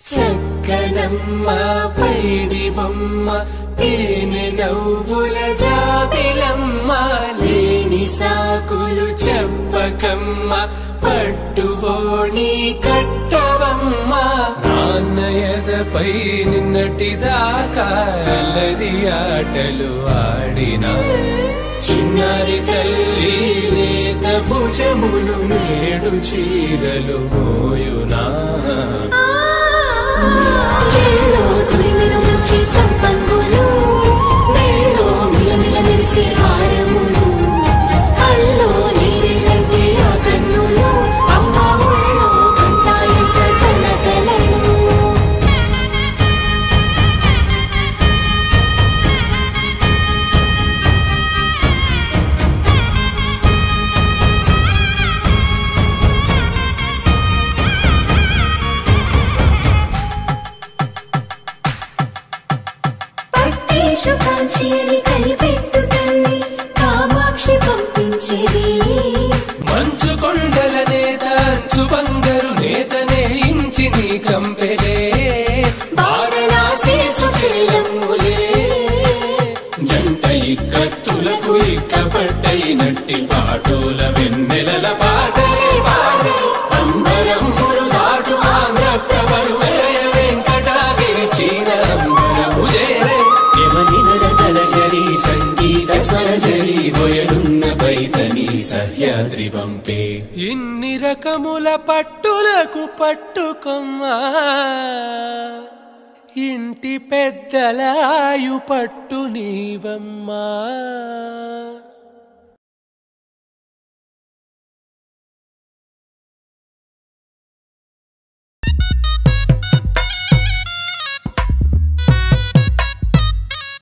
చక్కనమ్మ పైడి బొమ్మ తేనె నవ్వుల జాబిలమ్మ లేని సాకులు చెప్పకమ్మ పట్టువోణి కట్టవమ్మ నాన్నయదపై నిన్నటిదాకా అల్లరి ఆటలు ఆడినా చిన్నారి తల్లి లేత భుజములు నేడు చీరలు మోయునా చెల్లో తురిమిన మంచి సంపంగులు మెల్లో మిలమిల మెరిసే హారములు కల్లో నీరెళ్ళంటే ఆ కన్నులు అమ్మ ఒళ్ళో కంటాయంట తన కలను పట్టేశు కాంచేరి కనిపెట్టు తల్లి కామాక్షి పంపించేది మంచు కొండల నేత అంచు బంగారు నేతనే ఇంచి నీ కంపెలే వారణాసి సుచేలమ్ములే జంట ఇక్కత్తులకు ఇక్కపట్టై నట్టి పాటోల వెన్నెలల పాటలే పాడే అంబరమ్ములు దాటు ఆంధ్ర ప్రభలు వేయ వెంకటాగిరి చీన అంబరము చేరే యమనినద తలజరి సంగీత స్వరజరి బొయలున్న పైతని సహ్యాద్రి పంపే ఇన్ని రకముల పట్టులకు పట్టుకొమ్మా ఇంటి పెద్దలాయు పట్టు నీవమ్మా